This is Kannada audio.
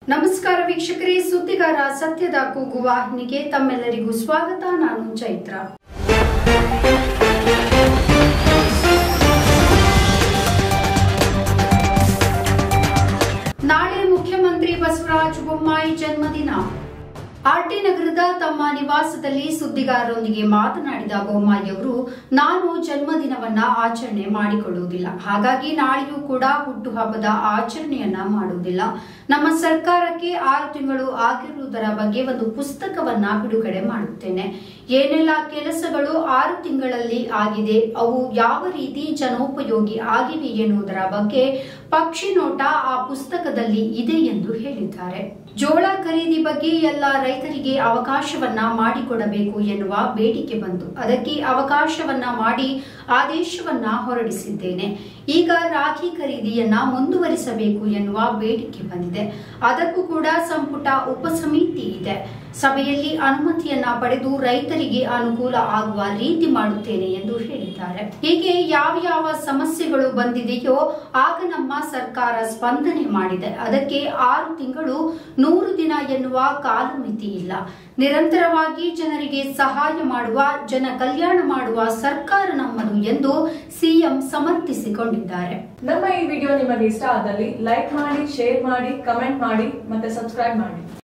ನಮಸ್ಕಾರ ವೀಕ್ಷಕರೇ ಸುದ್ದಿಗಾರ ಸತ್ಯದ ಕೂಗು ವಾಹಿನಿಗೆ ತಮ್ಮೆಲ್ಲರಿಗೂ ಸ್ವಾಗತ ನಾನು ಚೈತ್ರ ನಾಳೆ ಮುಖ್ಯಮಂತ್ರಿ ಬಸವರಾಜ ಬೊಮ್ಮಾಯಿ ಜನ್ಮದಿನ ಆರ್ಟಿ ನಗರದ ತಮ್ಮ ನಿವಾಸದಲ್ಲಿ ಸುದ್ದಿಗಾರರೊಂದಿಗೆ ಮಾತನಾಡಿದ ಬೊಮ್ಮಾಯಿ ಅವರು ನಾನು ಜನ್ಮದಿನವನ್ನ ಆಚರಣೆ ಮಾಡಿಕೊಳ್ಳುವುದಿಲ್ಲ ಹಾಗಾಗಿ ನಾಳೆಯೂ ಕೂಡ ಹುಟ್ಟುಹಬ್ಬದ ಆಚರಣೆಯನ್ನ ಮಾಡುವುದಿಲ್ಲ ನಮ್ಮ ಸರ್ಕಾರಕ್ಕೆ ಆರು ತಿಂಗಳು ಆಗಿರುವುದರ ಬಗ್ಗೆ ಒಂದು ಪುಸ್ತಕವನ್ನ ಬಿಡುಗಡೆ ಮಾಡುತ್ತೇನೆ ಏನೆಲ್ಲ ಕೆಲಸಗಳು ಆರು ತಿಂಗಳಲ್ಲಿ ಆಗಿದೆ ಅವು ಯಾವ ರೀತಿ ಜನೋಪಯೋಗಿ ಆಗಿವೆ ಎನ್ನುವುದರ ಬಗ್ಗೆ ಪಕ್ಷಿ ನೋಟ ಆ ಪುಸ್ತಕದಲ್ಲಿ ಇದೆ ಎಂದು ಹೇಳಿದ್ದಾರೆ ಜೋಳ ಖರೀದಿ ಬಗ್ಗೆ ಎಲ್ಲ ರೈತರಿಗೆ ಅವಕಾಶವನ್ನ ಮಾಡಿಕೊಡಬೇಕು ಎನ್ನುವ ಬೇಡಿಕೆ ಬಂತು ಅದಕ್ಕೆ ಅವಕಾಶವನ್ನ ಮಾಡಿ ಆದೇಶವನ್ನ ಹೊರಡಿಸಿದ್ದೇನೆ ಈಗ ರಾಖಿ ಖರೀದಿಯನ್ನ ಮುಂದುವರಿಸಬೇಕು ಎನ್ನುವ ಬೇಡಿಕೆ ಬಂದಿದೆ ಅದಕ್ಕೂ ಕೂಡ ಸಂಪುಟ ಉಪಸಮಿತಿ ಇದೆ ಸಭೆಯಲ್ಲಿ ಅನುಮತಿಯನ್ನ ಪಡೆದು ರೈತರಿಗೆ ಅನುಕೂಲ ಆಗುವ ರೀತಿ ಮಾಡುತ್ತೇನೆ ಎಂದು ಹೇಳಿದ್ದಾರೆ ಹೀಗೆ ಯಾವ ಯಾವ ಸಮಸ್ಯೆಗಳು ಬಂದಿದೆಯೋ ಆಗ ನಮ್ಮ ಸರ್ಕಾರ ಸ್ಪಂದನೆ ಮಾಡಿದೆ ಅದಕ್ಕೆ ಆರು ತಿಂಗಳು ನೂರು ದಿನ ಎನ್ನುವ ಕಾಲಮಿತಿ ಇಲ್ಲ ನಿರಂತರವಾಗಿ ಜನರಿಗೆ ಸಹಾಯ ಮಾಡುವ ಜನ ಕಲ್ಯಾಣ ಮಾಡುವ ಸರ್ಕಾರ ನಮ್ಮದು ಎಂದು ಸಿಎಂ ಸಮರ್ಥಿಸಿಕೊಂಡಿದ್ದಾರೆ ನಮ್ಮ ಈ ವಿಡಿಯೋ ನಿಮಗೆ ಇಷ್ಟ ಆದಲ್ಲಿ ಲೈಕ್ ಮಾಡಿ ಶೇರ್ ಮಾಡಿ ಕಮೆಂಟ್ ಮಾಡಿ ಮತ್ತೆ ಸಬ್ಸ್ಕ್ರೈಬ್ ಮಾಡಿ